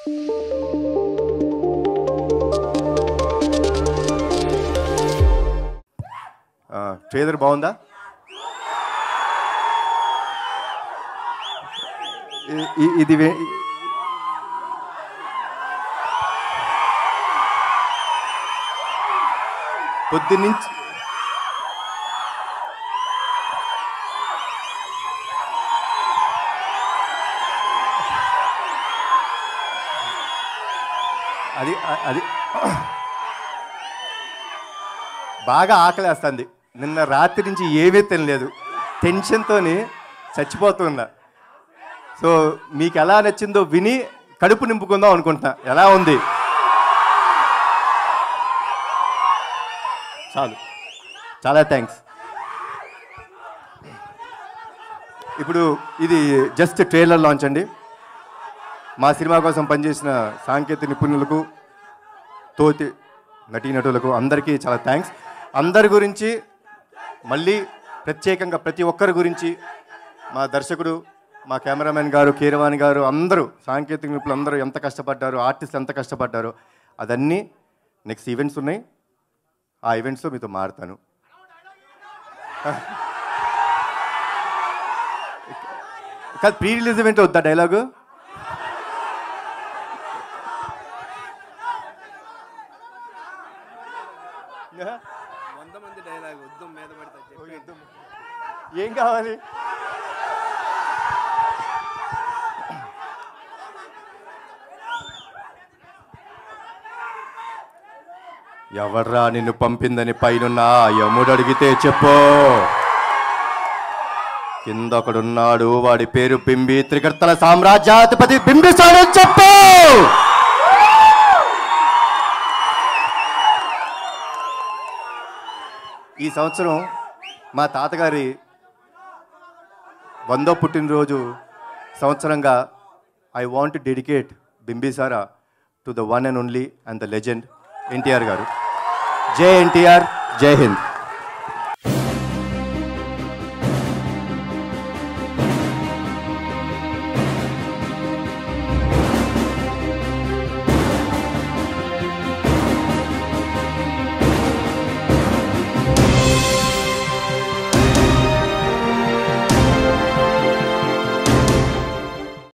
trailer బాగుందా ఇ- ఇ- ఇది వే- పొద్దున్నుంచి అది అది బాగా ఆకలేస్తుంది నిన్న రాత్రి నుంచి ఏమీ తినలేదు టెన్షన్తో చచ్చిపోతున్నా సో మీకు ఎలా నచ్చిందో విని కడుపు నింపుకుందాం అనుకుంటున్నా ఎలా ఉంది చాలు చాలా థ్యాంక్స్ ఇప్పుడు ఇది జస్ట్ ట్రైలర్ లాంచ్ అండి మా సినిమా కోసం పనిచేసిన సాంకేతిక నిపుణులకు తోటి నటీనటులకు అందరికీ చాలా థ్యాంక్స్ అందరి గురించి మళ్ళీ ప్రత్యేకంగా ప్రతి ఒక్కరి గురించి మా దర్శకుడు మా కెమెరామెన్ గారు కీరవాణి గారు అందరూ సాంకేతిక నిపుణులు అందరూ ఎంత కష్టపడ్డారు ఆర్టిస్టులు ఎంత కష్టపడ్డారు అదన్నీ నెక్స్ట్ ఈవెంట్స్ ఉన్నాయి ఆ ఈవెంట్స్లో మీతో మారుతాను కాదు ప్రీ రిలీజ్ ఈవెంట్ వద్దా డైలాగు వంద మంది డైలాగ్ వద్దు మీద పడితే ఏం కావాలి ఎవర్రా నిన్ను పంపిందని పైనున్న ఆ యముడు అడిగితే చెప్పు కింద ఒకడున్నాడు వాడి పేరు బింబి త్రికర్తల సామ్రాజ్యాధిపతి బింబిసాడని చెప్పు ఈ సంవత్సరం మా తాతగారి వందో పుట్టినరోజు సంవత్సరంగా I want dedicate Bimbisara to the one and only and the legend NTR garu జై ఎన్టీఆర్ జై హింద్